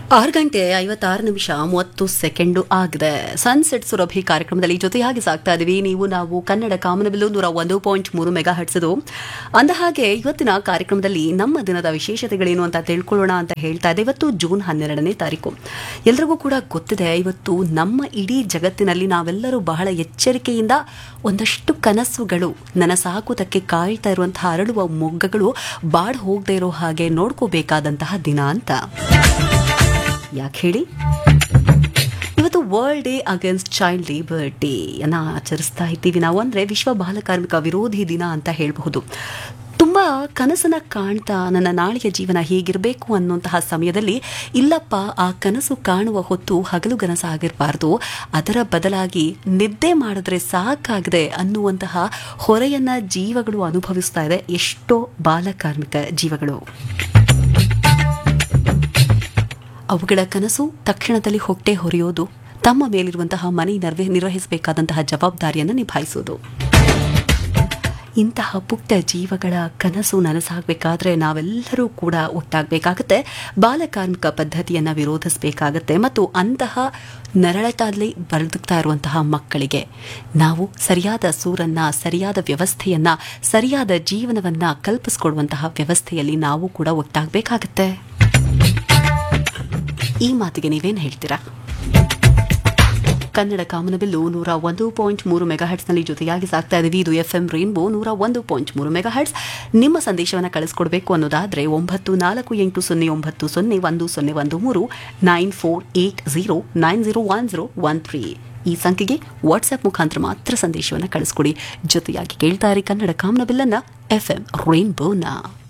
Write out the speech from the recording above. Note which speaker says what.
Speaker 1: ಆರು ಗಂಟೆ ಐವತ್ತಾರು ನಿಮಿಷ ಮೂವತ್ತು ಸೆಕೆಂಡು ಆಗಿದೆ ಸನ್ಸೆಟ್ ಸುರಭಿ ಕಾರ್ಯಕ್ರಮದಲ್ಲಿ ಜೊತೆಯಾಗಿ ಸಾಗ್ತಾ ಇದೀವಿ ನೀವು ನಾವು ಕನ್ನಡ ಕಾಮನಬಿಲ್ಲು ನೂರ ಒಂದು ಪಾಯಿಂಟ್ ಮೂರು ಮೆಗಾ ಹಟ್ಸದು ಅಂದ ಹಾಗೆ ಇವತ್ತಿನ ಕಾರ್ಯಕ್ರಮದಲ್ಲಿ ನಮ್ಮ ದಿನದ ವಿಶೇಷತೆಗಳೇನು ಅಂತ ತಿಳ್ಕೊಳ್ಳೋಣ ಅಂತ ಹೇಳ್ತಾ ಇದೆ ಇವತ್ತು ಜೂನ್ ಹನ್ನೆರಡನೇ ತಾರೀಕು ಎಲ್ರಿಗೂ ಕೂಡ ಗೊತ್ತಿದೆ ಇವತ್ತು ನಮ್ಮ ಇಡೀ ಜಗತ್ತಿನಲ್ಲಿ ನಾವೆಲ್ಲರೂ ಬಹಳ ಎಚ್ಚರಿಕೆಯಿಂದ ಒಂದಷ್ಟು ಕನಸುಗಳು ನನಸಾಕುವುದಕ್ಕೆ ಕಾಯ್ತಾ ಇರುವಂತಹ ಅರಳುವ ಮೊಗ್ಗಗಳು ಬಾಡ್ ಹೋಗದೆ ಇರೋ ಹಾಗೆ ನೋಡ್ಕೋಬೇಕಾದಂತಹ ದಿನ ಅಂತ ಯಾಕೆ ಹೇಳಿ ಇವತ್ತು world day against child labour day ಅನ್ನ ಆಚರಿಸ್ತಾ ಇದ್ದೀವಿ ನಾವು ಅಂದ್ರೆ ವಿಶ್ವ ಬಾಲಕಾರ್ಮಿಕ ವಿರೋಧಿ ದಿನ ಅಂತ ಹೇಳಬಹುದು ತುಂಬ ಕನಸನ್ನ ಕಾಣ್ತಾ ನನ್ನ ನಾಳೆಯ ಜೀವನ ಹೀಗಿರಬೇಕು ಅನ್ನುವಂತಹ ಸಮಯದಲ್ಲಿ ಇಲ್ಲಪ್ಪ ಆ ಕನಸು ಕಾಣುವ ಹೊತ್ತು ಹಗಲು ಕನಸಾಗಿರಬಾರ್ದು ಅದರ ಬದಲಾಗಿ ನಿದ್ದೆ ಮಾಡಿದ್ರೆ ಸಾಕಾಗಿದೆ ಅನ್ನುವಂತಹ ಹೊರೆಯನ್ನ ಜೀವಗಳು ಅನುಭವಿಸ್ತಾ ಇದೆ ಎಷ್ಟೋ ಬಾಲಕಾರ್ಮಿಕ ಜೀವಗಳು ಅವುಗಳ ಕನಸು ತಕ್ಷಣದಲ್ಲಿ ಹೊಟ್ಟೆ ಹೊರೆಯೋದು ತಮ್ಮ ಮೇಲಿರುವಂತಹ ಮನೆ ನಿರ್ವ ನಿರ್ವಹಿಸಬೇಕಾದಂತಹ ಜವಾಬ್ದಾರಿಯನ್ನು ನಿಭಾಯಿಸೋದು ಇಂತಹ ಪುಟ್ಟ ಜೀವಗಳ ಕನಸು ನನಸಾಗಬೇಕಾದ್ರೆ ನಾವೆಲ್ಲರೂ ಕೂಡ ಒಟ್ಟಾಗಬೇಕಾಗತ್ತೆ ಬಾಲಕಾರ್ಮಿಕ ಪದ್ಧತಿಯನ್ನು ವಿರೋಧಿಸಬೇಕಾಗತ್ತೆ ಮತ್ತು ಅಂತಹ ನರಳಟಾದಲ್ಲಿ ಬದುಕ್ತಾ ಇರುವಂತಹ ಮಕ್ಕಳಿಗೆ ನಾವು ಸರಿಯಾದ ಸೂರನ್ನ ಸರಿಯಾದ ವ್ಯವಸ್ಥೆಯನ್ನ ಸರಿಯಾದ ಜೀವನವನ್ನ ಕಲ್ಪಿಸ್ಕೊಡುವಂತಹ ವ್ಯವಸ್ಥೆಯಲ್ಲಿ ನಾವು ಕೂಡ ಒಟ್ಟಾಗಬೇಕಾಗತ್ತೆ ಈ ಮಾತಿಗೆ ನೀವೇನು ಹೇಳ್ತೀರಾ ಕನ್ನಡ ಕಾಮನಬಿಲ್ಲು ನೂರ ಒಂದು ಪಾಯಿಂಟ್ ಮೂರು ಮೆಗಾ ನಲ್ಲಿ ಜೊತೆಯಾಗಿ ಸಾಕ್ತಾ ಇದೀವಿ ಇದು ಎಫ್ ಎಂ ರೈನ್ಬೋ ನೂರ ಒಂದು ಪಾಯಿಂಟ್ ಮೂರು ಮೆಗಾ ಹರ್ಟ್ಸ್ ನಿಮ್ಮ ಸಂದೇಶವನ್ನು ಕಳಿಸ್ಕೊಡ್ಬೇಕು ಅನ್ನೋದಾದ್ರೆ ಒಂಬತ್ತು ನಾಲ್ಕು ಎಂಟು ಸೊನ್ನೆ ಒಂಬತ್ತು ಸೊನ್ನೆ ಒಂದು ಸೊನ್ನೆ ಒಂದು ಮೂರು nine four eight zero nine zero one zero one three ಈ ಸಂಖ್ಯೆಗೆ ವಾಟ್ಸ್ಆಪ್ ಮುಖಾಂತರ ಮಾತ್ರ ಸಂದೇಶವನ್ನು ಕಳಿಸ್ಕೊಡಿ ಜೊತೆಯಾಗಿ ಕೇಳ್ತಾ ಇರಿ ಕನ್ನಡ ಕಾಮನಬಿಲ್ಲನ್ನ ಎಫ್ ಎಂ ರೈನ್ಬೋನ